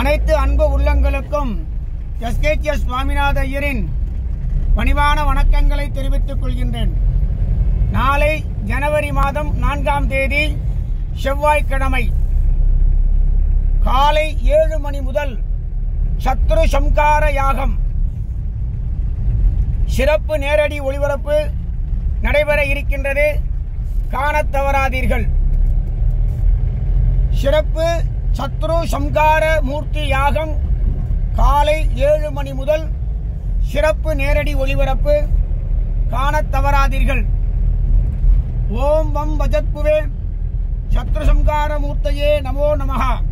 அனைத்து அன்பு உள்ளங்களுக்கும் எஸ்கேஎஸ் சுவாமிநாத ஐயரின் பணிவான வணக்கங்களை தெரிவித்துக் கொள்கின்றேன் நாளை ஜனவரி மாதம் நான்காம் தேதி செவ்வாய்க்கிழமை காலை ஏழு மணி முதல் சத்ரு சம்கார யாகம் சிறப்பு நேரடி ஒளிபரப்பு நடைபெற இருக்கின்றது காணத் தவறாதீர்கள் சிறப்பு சத்ரு சம்கார மூர்த்தி யாகம் காலை ஏழு மணி முதல் சிறப்பு நேரடி ஒளிபரப்பு காணத் தவறாதீர்கள் ஓம் வம் வஜத்புவே சத்ரு சம்கார மூர்த்தையே நமோ நமஹா